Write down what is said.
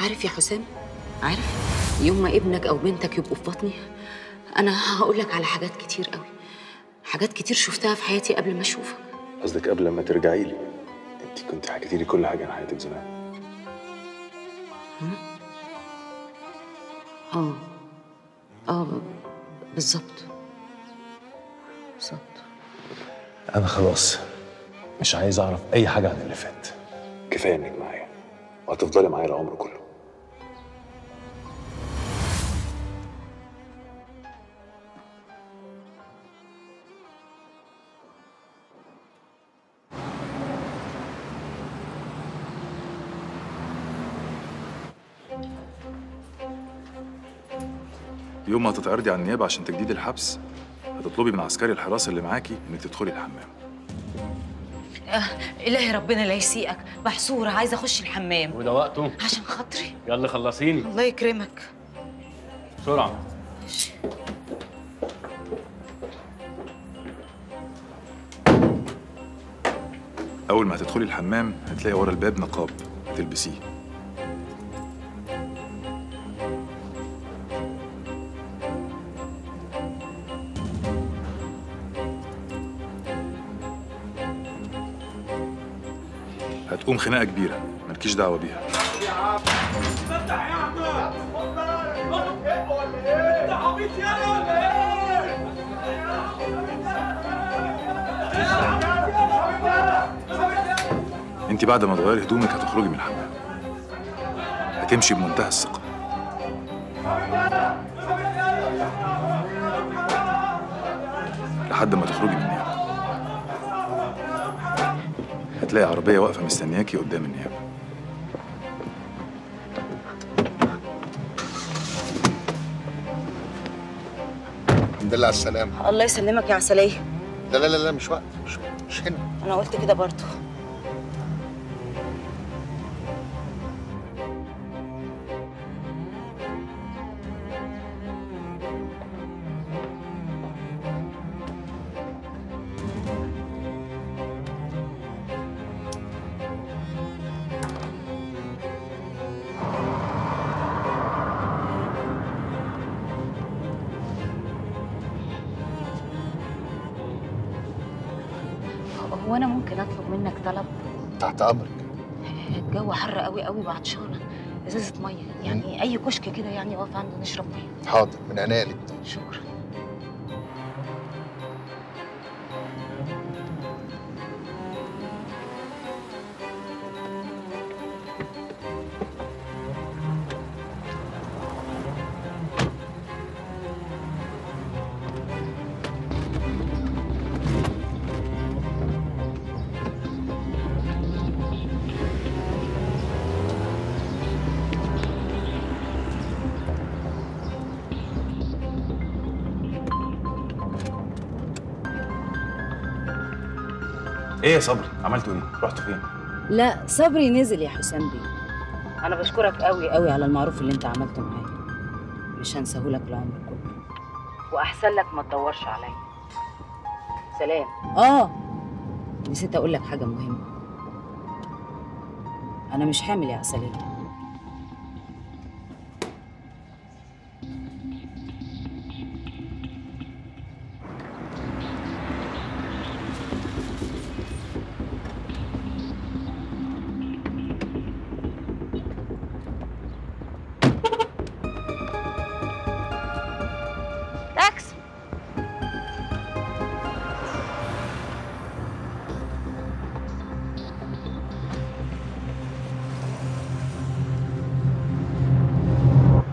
عارف يا حسام عارف يوم ما ابنك او بنتك يبقوا في بطني انا هقول لك على حاجات كتير قوي حاجات كتير شفتها في حياتي قبل ما اشوفك قصدك قبل ما ترجعي لي انت كنت حكيتي لي كل حاجه عن حياتك زمان اه اه بالظبط بالظبط انا خلاص مش عايز اعرف اي حاجه عن اللي فات كفايه انك معايا وهتفضلي معايا العمر كله يوم ما هتتعرضي على النيابه عشان تجديد الحبس هتطلبي من عسكري الحراسه اللي معاكي انك تدخلي الحمام آه إلهي ربنا لا يسيئك محصورة عايزة أخش الحمام وده وقته عشان خاطري يلا خلصيني الله يكرمك بسرعه اول ما هتدخلي الحمام هتلاقي ورا الباب نقاب هتلبسيه هتقوم خناقه كبيره مالكيش دعوه بيها انت بعد ما تغيري هدومك هتخرجي من الحمام هتمشي بمنتهى الثقه لحد ما تخرجي من النيابه هتلاقي عربيه واقفه مستنياكي قدام النيابه الحمد لله على السلامة الله يسلمك يا عسلية لا لا لا لا مش وقت مش, مش هنا أنا قلت كده برضه هو أنا ممكن أطلب منك طلب تحت أمرك الجو حر قوي قوي وعطشانة إزازة مية يعني أي كشك كده يعني واقف عنده نشرب مية حاضر من عينيا الاتنين شكرا ايه يا صبري عملتوا ايه رحتوا فين لا صبري نزل يا حسام بيه انا بشكرك قوي قوي على المعروف اللي انت عملته معايا مش هنساهولك العمر كله واحسن لك ما تدورش عليا سلام اه نسيت اقول لك حاجه مهمه انا مش حامل يا عسليه